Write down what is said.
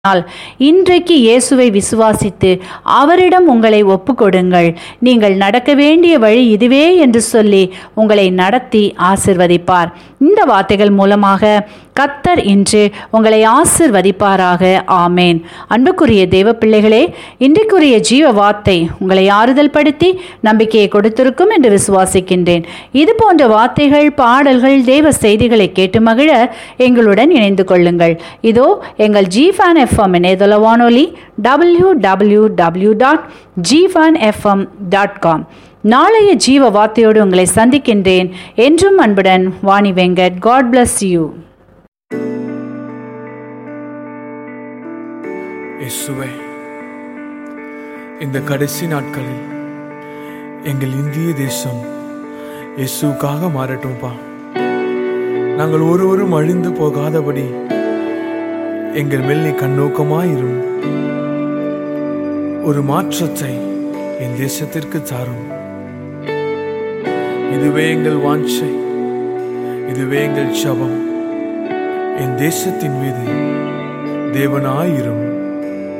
ஆனால் இன்றைக்கு இயேசுவை விசுவாசித்து அவரிடம் உங்களை ஒப்புக்கொடுங்கள் நீங்கள் நடக்க வேண்டிய வழி இதுவே என்று சொல்லி உங்களை நடத்தி ஆசிர்வதிப்பார் இந்த வார்த்தைகள் மூலமாக கத்தர் இன்று உங்களை ஆசிர்வதிப்பாராக ஆமேன் அன்புக்குரிய தேவ பிள்ளைகளே இன்றைக்குரிய ஜீவ வார்த்தை உங்களை ஆறுதல் படுத்தி நம்பிக்கையை கொடுத்திருக்கும் என்று விசுவாசிக்கின்றேன் இது போன்ற வார்த்தைகள் பாடல்கள் தேவ செய்திகளை கேட்டு மகிழ எங்களுடன் இணைந்து கொள்ளுங்கள் இதோ எங்கள் ஜிஃபான் எஃப்எம் இணையதள வானொலி டபிள்யூ டபிள்யூ டபிள்யூ டாட் ஜிஃபான் எஃப்எம் டாட் காம் நாளைய ஜீவ வார்த்தையோடு உங்களை சந்திக்கின்றேன் என்றும் அன்புடன் Vani Venkat God bless you இயேசுவே இந்த கடைசி நாட்களில் எங்கள் இந்திய தேசம் இயேசுக்காக மாறட்டும்பா நாங்கள் ஒருவரும் அழிந்து போகாதபடி எங்கள் மேல் நீ கண்ணோக்கமாயிரும் ஒரு மாற்றத்தை என் தேசத்திற்கு தாரும் இதுவே எங்கள் வாஞ்சை இதுவே எங்கள் ஜபம் என் தேசத்தின் மீது தேவனாயிரும்